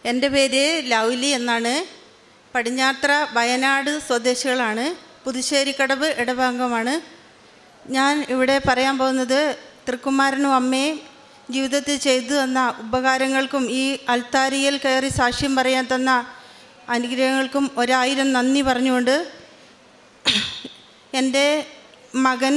എൻ്റെ പേര് ലൗലി എന്നാണ് പടിഞ്ഞാത്ര വയനാട് സ്വദേശികളാണ് പുതുശ്ശേരിക്കടവ് ഇടഭാഗമാണ് ഞാൻ ഇവിടെ പറയാൻ പോകുന്നത് തൃക്കുമാരനും അമ്മയും ജീവിതത്തിൽ ചെയ്തു തന്ന ഉപകാരങ്ങൾക്കും ഈ അൽത്താരിയിൽ കയറി സാക്ഷ്യം പറയാൻ തന്ന അനുഗ്രഹങ്ങൾക്കും ഒരായിരം നന്ദി പറഞ്ഞുകൊണ്ട് എൻ്റെ മകൻ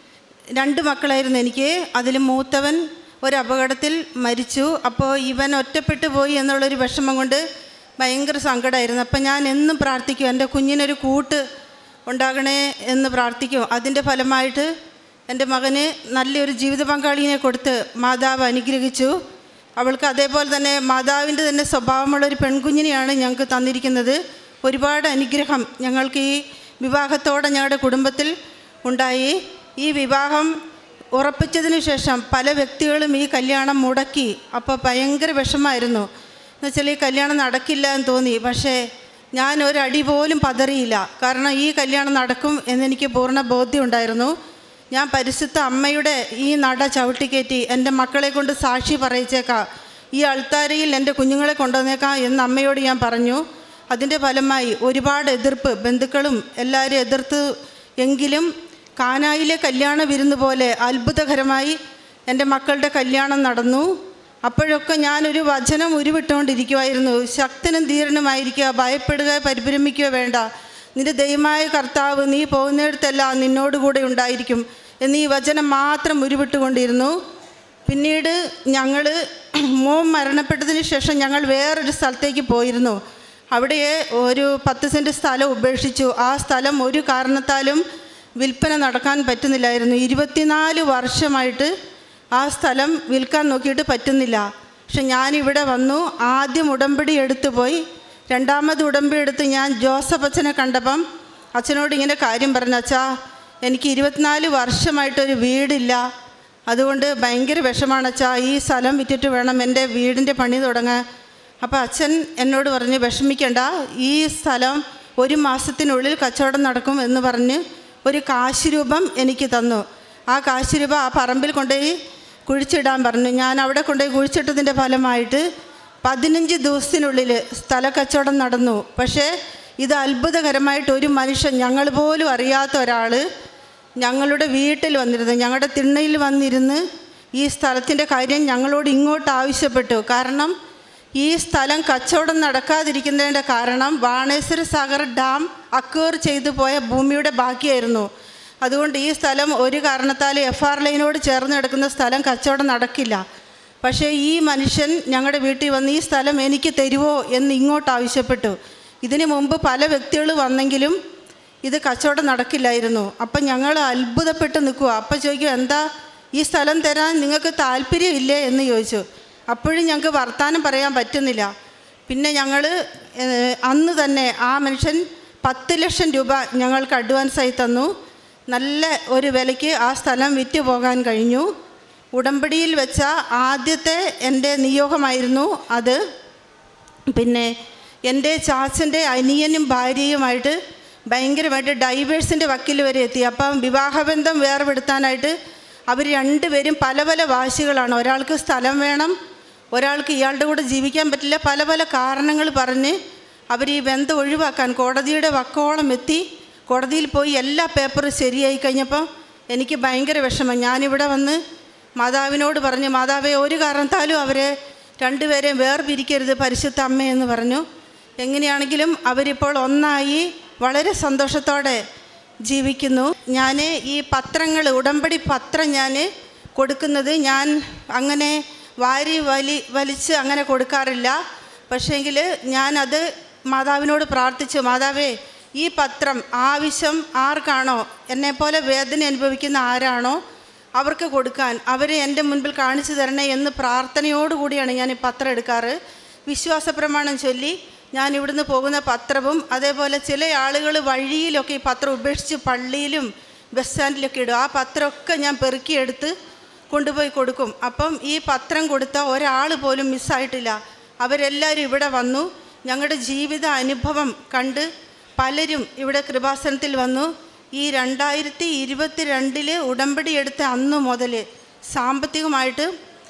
രണ്ട് മക്കളായിരുന്നു എനിക്ക് അതിൽ മൂത്തവൻ ഒരു അപകടത്തിൽ മരിച്ചു അപ്പോൾ ഇവൻ ഒറ്റപ്പെട്ടു പോയി എന്നുള്ളൊരു വിഷമം കൊണ്ട് ഭയങ്കര സങ്കടമായിരുന്നു അപ്പം ഞാൻ എന്നും പ്രാർത്ഥിക്കും എൻ്റെ കുഞ്ഞിനൊരു കൂട്ട് ഉണ്ടാകണേ എന്ന് പ്രാർത്ഥിക്കും അതിൻ്റെ ഫലമായിട്ട് എൻ്റെ മകന് നല്ലൊരു ജീവിത പങ്കാളിയെ കൊടുത്ത് മാതാവ് അനുഗ്രഹിച്ചു അവൾക്ക് അതേപോലെ തന്നെ മാതാവിൻ്റെ തന്നെ സ്വഭാവമുള്ളൊരു പെൺകുഞ്ഞിനെയാണ് ഞങ്ങൾക്ക് തന്നിരിക്കുന്നത് ഒരുപാട് അനുഗ്രഹം ഞങ്ങൾക്ക് ഈ വിവാഹത്തോടെ ഞങ്ങളുടെ കുടുംബത്തിൽ ഉണ്ടായി ഈ വിവാഹം ഉറപ്പിച്ചതിന് ശേഷം പല വ്യക്തികളും ഈ കല്യാണം മുടക്കി അപ്പോൾ ഭയങ്കര വിഷമായിരുന്നു എന്നുവെച്ചാൽ ഈ കല്യാണം നടക്കില്ല എന്ന് തോന്നി പക്ഷേ ഞാൻ ഒരടി പോലും പതറിയില്ല കാരണം ഈ കല്യാണം നടക്കും എന്നെനിക്ക് പൂർണ്ണ ബോധ്യമുണ്ടായിരുന്നു ഞാൻ പരിശുദ്ധ അമ്മയുടെ ഈ നട ചവിട്ടിക്കയറ്റി എൻ്റെ മക്കളെ കൊണ്ട് സാക്ഷി പറയിച്ചേക്കാം ഈ അൾത്താരയിൽ എൻ്റെ കുഞ്ഞുങ്ങളെ കൊണ്ടുവന്നേക്കാം എന്ന് അമ്മയോട് ഞാൻ പറഞ്ഞു അതിൻ്റെ ഫലമായി ഒരുപാട് എതിർപ്പ് ബന്ധുക്കളും എല്ലാവരും എതിർത്ത് എങ്കിലും കാനായിലെ കല്യാണ വിരുന്ന് പോലെ അത്ഭുതകരമായി എൻ്റെ മക്കളുടെ കല്യാണം നടന്നു അപ്പോഴൊക്കെ ഞാനൊരു വചനം ഉരുവിട്ടുകൊണ്ടിരിക്കുമായിരുന്നു ശക്തനും ധീരനുമായിരിക്കുക ഭയപ്പെടുക പരിഭ്രമിക്കുക വേണ്ട നിന്റെ ദൈവമായ കർത്താവ് നീ പോകുന്നിടത്തെല്ലാം നിന്നോടുകൂടെ ഉണ്ടായിരിക്കും എന്നീ വചനം മാത്രം ഉരുവിട്ടുകൊണ്ടിരുന്നു പിന്നീട് ഞങ്ങൾ മോൻ മരണപ്പെട്ടതിന് ശേഷം ഞങ്ങൾ വേറൊരു സ്ഥലത്തേക്ക് പോയിരുന്നു അവിടെ ഒരു പത്ത് സെൻറ്റ് സ്ഥലം ഉപേക്ഷിച്ചു ആ സ്ഥലം ഒരു കാരണത്താലും വിൽപ്പന നടക്കാൻ പറ്റുന്നില്ലായിരുന്നു ഇരുപത്തിനാല് വർഷമായിട്ട് ആ സ്ഥലം വിൽക്കാൻ നോക്കിയിട്ട് പറ്റുന്നില്ല പക്ഷെ ഞാനിവിടെ വന്നു ആദ്യം ഉടമ്പടി എടുത്തു പോയി രണ്ടാമത് ഉടമ്പടി എടുത്ത് ഞാൻ ജോസഫ് അച്ഛനെ കണ്ടപ്പം അച്ഛനോട് ഇങ്ങനെ കാര്യം പറഞ്ഞു അച്ഛാ എനിക്ക് ഇരുപത്തിനാല് വർഷമായിട്ടൊരു വീടില്ല അതുകൊണ്ട് ഭയങ്കര വിഷമാണ് അച്ഛാ ഈ സ്ഥലം വിറ്റിട്ട് വേണം എൻ്റെ വീടിൻ്റെ പണി തുടങ്ങാൻ അപ്പോൾ അച്ഛൻ എന്നോട് പറഞ്ഞ് വിഷമിക്കണ്ട ഈ സ്ഥലം ഒരു മാസത്തിനുള്ളിൽ കച്ചവടം നടക്കും എന്ന് പറഞ്ഞ് ഒരു കാശ് രൂപം എനിക്ക് തന്നു ആ കാശ് രൂപ ആ പറമ്പിൽ കൊണ്ടുപോയി കുഴിച്ചിടാൻ പറഞ്ഞു ഞാൻ അവിടെ കൊണ്ടുപോയി കുഴിച്ചിട്ടതിൻ്റെ ഫലമായിട്ട് പതിനഞ്ച് ദിവസത്തിനുള്ളിൽ സ്ഥല കച്ചവടം നടന്നു പക്ഷേ ഇത് അത്ഭുതകരമായിട്ട് ഒരു മനുഷ്യൻ ഞങ്ങൾ പോലും അറിയാത്ത ഒരാൾ ഞങ്ങളുടെ വീട്ടിൽ വന്നിരുന്നു ഞങ്ങളുടെ തിണ്ണയിൽ വന്നിരുന്ന് ഈ സ്ഥലത്തിൻ്റെ കാര്യം ഞങ്ങളോട് ഇങ്ങോട്ട് ആവശ്യപ്പെട്ടു കാരണം ഈ സ്ഥലം കച്ചവടം നടക്കാതിരിക്കുന്നതിൻ്റെ കാരണം ബാണേശ്വര സാഗർ ഡാം അക്വയർ ചെയ്തു പോയ ഭൂമിയുടെ ബാക്കിയായിരുന്നു അതുകൊണ്ട് ഈ സ്ഥലം ഒരു കാരണത്താൽ എഫ് ആർ ലൈനോട് ചേർന്ന് കിടക്കുന്ന സ്ഥലം കച്ചവടം നടക്കില്ല പക്ഷേ ഈ മനുഷ്യൻ ഞങ്ങളുടെ വീട്ടിൽ വന്ന് ഈ സ്ഥലം എനിക്ക് തരുമോ എന്ന് ഇങ്ങോട്ട് ആവശ്യപ്പെട്ടു ഇതിനു മുമ്പ് പല വ്യക്തികൾ വന്നെങ്കിലും ഇത് കച്ചവടം നടക്കില്ലായിരുന്നു അപ്പം ഞങ്ങൾ അത്ഭുതപ്പെട്ട് നിൽക്കുക അപ്പം ചോദിക്കും എന്താ ഈ സ്ഥലം തരാൻ നിങ്ങൾക്ക് താല്പര്യമില്ലേ എന്ന് ചോദിച്ചു അപ്പോഴും ഞങ്ങൾക്ക് വർത്തമാനം പറയാൻ പറ്റുന്നില്ല പിന്നെ ഞങ്ങൾ അന്ന് തന്നെ ആ മനുഷ്യൻ പത്ത് ലക്ഷം രൂപ ഞങ്ങൾക്ക് അഡ്വാൻസായി തന്നു നല്ല ഒരു വിലയ്ക്ക് ആ സ്ഥലം വിറ്റ് പോകാൻ കഴിഞ്ഞു ഉടമ്പടിയിൽ വെച്ച ആദ്യത്തെ എൻ്റെ നിയോഗമായിരുന്നു അത് പിന്നെ എൻ്റെ ചാച്ചൻ്റെ അനിയനും ഭാര്യയുമായിട്ട് ഭയങ്കരമായിട്ട് ഡൈവേഴ്സിൻ്റെ വക്കിൽ വരെ എത്തി അപ്പം വിവാഹബന്ധം വേർപെടുത്താനായിട്ട് അവർ രണ്ടുപേരും പല പല വാശികളാണ് ഒരാൾക്ക് സ്ഥലം വേണം ഒരാൾക്ക് ഇയാളുടെ കൂടെ ജീവിക്കാൻ പറ്റില്ല പല പല കാരണങ്ങൾ പറഞ്ഞ് അവർ ഈ ബന്ധം ഒഴിവാക്കാൻ കോടതിയുടെ വക്കോളം എത്തി കോടതിയിൽ പോയി എല്ലാ പേപ്പറും ശരിയായി കഴിഞ്ഞപ്പോൾ എനിക്ക് ഭയങ്കര വിഷമം ഞാനിവിടെ വന്ന് മാതാവിനോട് പറഞ്ഞു മാതാവെ ഒരു കാരണത്താലും അവരെ രണ്ടുപേരെയും വേർപിരിക്കരുത് പരിശുദ്ധ അമ്മയെന്ന് പറഞ്ഞു എങ്ങനെയാണെങ്കിലും അവരിപ്പോൾ ഒന്നായി വളരെ സന്തോഷത്തോടെ ജീവിക്കുന്നു ഞാൻ ഈ പത്രങ്ങൾ ഉടമ്പടി പത്രം ഞാൻ കൊടുക്കുന്നത് ഞാൻ അങ്ങനെ വാരി വലി വലിച്ച് അങ്ങനെ കൊടുക്കാറില്ല പക്ഷേങ്കിൽ ഞാനത് മാതാവിനോട് പ്രാർത്ഥിച്ചു മാതാവേ ഈ പത്രം ആവശ്യം ആർക്കാണോ എന്നെപ്പോലെ വേദന അനുഭവിക്കുന്ന ആരാണോ അവർക്ക് കൊടുക്കാൻ അവർ എൻ്റെ മുൻപിൽ കാണിച്ചു തരണേ എന്ന് പ്രാർത്ഥനയോടുകൂടിയാണ് ഞാൻ ഈ പത്രം എടുക്കാറ് വിശ്വാസ പ്രമാണം ചൊല്ലി ഞാൻ ഇവിടുന്ന് പോകുന്ന പത്രവും അതേപോലെ ചില ആളുകൾ വഴിയിലൊക്കെ ഈ പത്രം ഉപേക്ഷിച്ച് പള്ളിയിലും ബസ് സ്റ്റാൻഡിലൊക്കെ ഇടും ആ പത്രമൊക്കെ ഞാൻ പെറുക്കിയെടുത്ത് കൊണ്ടുപോയി കൊടുക്കും അപ്പം ഈ പത്രം കൊടുത്ത ഒരാൾ പോലും മിസ്സായിട്ടില്ല അവരെല്ലാവരും ഇവിടെ വന്നു ഞങ്ങളുടെ ജീവിത അനുഭവം കണ്ട് പലരും ഇവിടെ കൃപാസനത്തിൽ വന്നു ഈ രണ്ടായിരത്തി ഇരുപത്തി രണ്ടില് ഉടമ്പടി എടുത്ത അന്ന് മുതൽ സാമ്പത്തികമായിട്ട്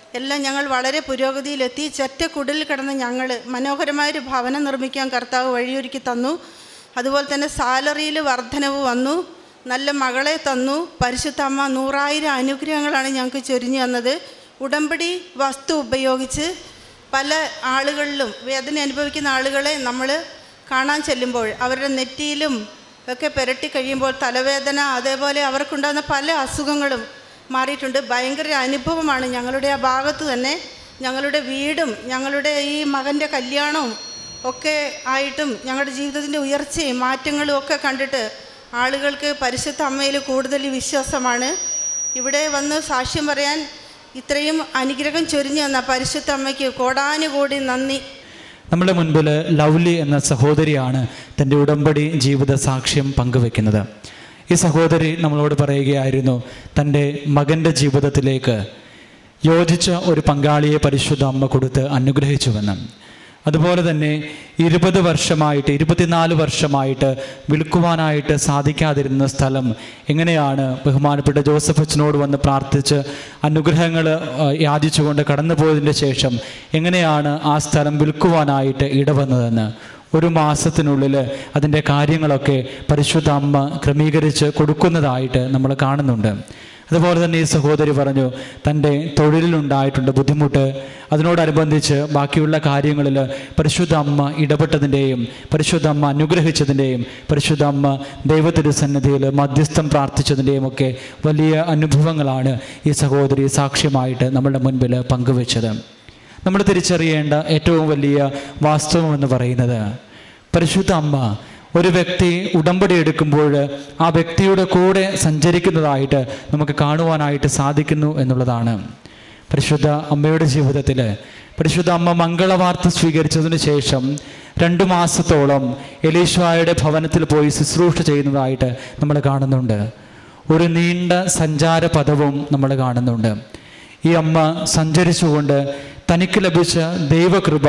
എല്ലാം ഞങ്ങൾ വളരെ പുരോഗതിയിലെത്തി ചെറ്റക്കുടിൽ കിടന്ന് ഞങ്ങൾ മനോഹരമായൊരു ഭവനം നിർമ്മിക്കാൻ കർത്താവ് വഴിയൊരുക്കി തന്നു അതുപോലെ തന്നെ സാലറിയിൽ വർധനവ് വന്നു നല്ല മകളെ തന്നു പരിശുദ്ധ അമ്മ നൂറായിരം അനുഗ്രഹങ്ങളാണ് ഞങ്ങൾക്ക് ചൊരിഞ്ഞു തന്നത് ഉടമ്പടി വസ്തു ഉപയോഗിച്ച് പല ആളുകളിലും വേദന അനുഭവിക്കുന്ന ആളുകളെ നമ്മൾ കാണാൻ ചെല്ലുമ്പോൾ അവരുടെ നെറ്റിയിലും ഒക്കെ പുരട്ടി കഴിയുമ്പോൾ തലവേദന അതേപോലെ അവർക്കുണ്ടാകുന്ന പല അസുഖങ്ങളും മാറിയിട്ടുണ്ട് ഭയങ്കര അനുഭവമാണ് ഞങ്ങളുടെ ആ ഭാഗത്ത് തന്നെ ഞങ്ങളുടെ വീടും ഞങ്ങളുടെ ഈ മകൻ്റെ കല്യാണവും ഒക്കെ ആയിട്ടും ഞങ്ങളുടെ ജീവിതത്തിൻ്റെ ഉയർച്ചയും മാറ്റങ്ങളും ഒക്കെ കണ്ടിട്ട് ആളുകൾക്ക് പരിശുദ്ധ അമ്മയിൽ കൂടുതൽ വിശ്വാസമാണ് ഇവിടെ വന്ന് സാക്ഷ്യം പറയാൻ ഇത്രയും അനുഗ്രഹം ചൊരിഞ്ഞു തന്ന പരിശുദ്ധ അമ്മയ്ക്ക് കോടാനുകോടി നന്ദി നമ്മുടെ മുൻപിൽ ലൗലി എന്ന സഹോദരിയാണ് തൻ്റെ ഉടമ്പടി ജീവിത സാക്ഷ്യം പങ്കുവെക്കുന്നത് ഈ സഹോദരി നമ്മളോട് പറയുകയായിരുന്നു തൻ്റെ മകൻ്റെ ജീവിതത്തിലേക്ക് യോജിച്ച ഒരു പങ്കാളിയെ പരിശുദ്ധ അമ്മ കൊടുത്ത് അനുഗ്രഹിച്ചുവെന്ന് അതുപോലെ തന്നെ ഇരുപത് വർഷമായിട്ട് ഇരുപത്തിനാല് വർഷമായിട്ട് വിൽക്കുവാനായിട്ട് സാധിക്കാതിരുന്ന സ്ഥലം എങ്ങനെയാണ് ബഹുമാനപ്പെട്ട ജോസഫ് അച്ഛനോട് വന്ന് പ്രാർത്ഥിച്ച് അനുഗ്രഹങ്ങൾ യാചിച്ചുകൊണ്ട് കടന്നുപോയതിൻ്റെ ശേഷം എങ്ങനെയാണ് ആ സ്ഥലം വിൽക്കുവാനായിട്ട് ഇടവന്നതെന്ന് ഒരു മാസത്തിനുള്ളിൽ അതിൻ്റെ കാര്യങ്ങളൊക്കെ പരിശുദ്ധ അമ്മ ക്രമീകരിച്ച് കൊടുക്കുന്നതായിട്ട് നമ്മൾ കാണുന്നുണ്ട് അതുപോലെ തന്നെ ഈ സഹോദരി പറഞ്ഞു തൻ്റെ തൊഴിലിലുണ്ടായിട്ടുണ്ട് ബുദ്ധിമുട്ട് അതിനോടനുബന്ധിച്ച് ബാക്കിയുള്ള കാര്യങ്ങളിൽ പരിശുദ്ധ അമ്മ ഇടപെട്ടതിൻ്റെയും പരിശുദ്ധ അമ്മ അനുഗ്രഹിച്ചതിൻ്റെയും പരിശുദ്ധ അമ്മ ദൈവത്തിരുസന്നിധിയിൽ മധ്യസ്ഥം പ്രാർത്ഥിച്ചതിൻ്റെയും ഒക്കെ വലിയ അനുഭവങ്ങളാണ് ഈ സഹോദരി സാക്ഷ്യമായിട്ട് നമ്മളുടെ മുൻപിൽ പങ്കുവെച്ചത് നമ്മൾ തിരിച്ചറിയേണ്ട ഏറ്റവും വലിയ വാസ്തവം എന്ന് പറയുന്നത് പരിശുദ്ധ അമ്മ ഒരു വ്യക്തി ഉടമ്പടി എടുക്കുമ്പോൾ ആ വ്യക്തിയുടെ കൂടെ സഞ്ചരിക്കുന്നതായിട്ട് നമുക്ക് കാണുവാനായിട്ട് സാധിക്കുന്നു എന്നുള്ളതാണ് പരിശുദ്ധ അമ്മയുടെ ജീവിതത്തിൽ പരിശുദ്ധ അമ്മ മംഗളവാർത്ത സ്വീകരിച്ചതിന് ശേഷം രണ്ടു മാസത്തോളം എലീശ്വായുടെ ഭവനത്തിൽ പോയി ശുശ്രൂഷ ചെയ്യുന്നതായിട്ട് നമ്മൾ കാണുന്നുണ്ട് ഒരു നീണ്ട സഞ്ചാര പദവും നമ്മൾ കാണുന്നുണ്ട് ഈ അമ്മ സഞ്ചരിച്ചുകൊണ്ട് തനിക്ക് ലഭിച്ച ദൈവകൃപ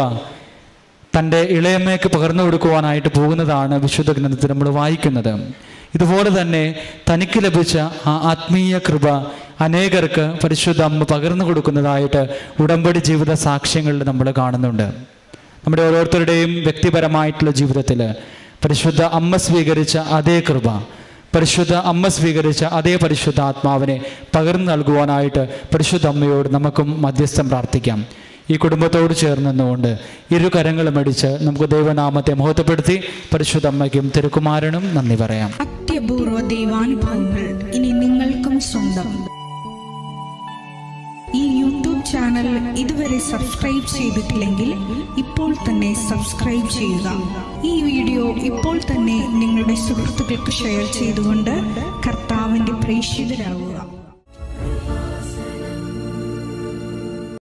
തൻ്റെ ഇളയമ്മയ്ക്ക് പകർന്നു കൊടുക്കുവാനായിട്ട് പോകുന്നതാണ് വിശുദ്ധ ഗ്രന്ഥത്തിൽ നമ്മൾ വായിക്കുന്നത് ഇതുപോലെ തന്നെ തനിക്ക് ലഭിച്ച ആ ആത്മീയ കൃപ അനേകർക്ക് പരിശുദ്ധ അമ്മ പകർന്നു കൊടുക്കുന്നതായിട്ട് ഉടമ്പടി ജീവിത സാക്ഷ്യങ്ങളിൽ നമ്മൾ കാണുന്നുണ്ട് നമ്മുടെ ഓരോരുത്തരുടെയും വ്യക്തിപരമായിട്ടുള്ള ജീവിതത്തിൽ പരിശുദ്ധ അമ്മ സ്വീകരിച്ച അതേ കൃപ പരിശുദ്ധ അമ്മ സ്വീകരിച്ച അതേ പരിശുദ്ധ ആത്മാവിനെ പകർന്നു നൽകുവാനായിട്ട് പരിശുദ്ധ അമ്മയോട് നമുക്കും മധ്യസ്ഥം പ്രാർത്ഥിക്കാം ഈ കുടുംബത്തോട് ചേർന്ന് നിന്നുകൊണ്ട് ഇരു കരങ്ങളും അടിച്ച് നമുക്ക് ദൈവനാമത്തെ മഹത്വപ്പെടുത്തി പരിശുദ്ധ അമ്മയ്ക്കും തിരുക്കുമാരനും നന്ദി പറയാം അത്യപൂർവ ദൈവാനുഭവങ്ങൾ ഇനി നിങ്ങൾക്കും സ്വന്തം ഈ യൂട്യൂബ് ചാനൽ ഇതുവരെ സബ്സ്ക്രൈബ് ചെയ്തിട്ടില്ലെങ്കിൽ ഇപ്പോൾ തന്നെ സബ്സ്ക്രൈബ് ചെയ്യുക ഈ വീഡിയോ ഇപ്പോൾ തന്നെ നിങ്ങളുടെ സുഹൃത്തുക്കൾക്ക് ഷെയർ ചെയ്തുകൊണ്ട് കർത്താവിൻ്റെ പ്രേക്ഷിതരാകുക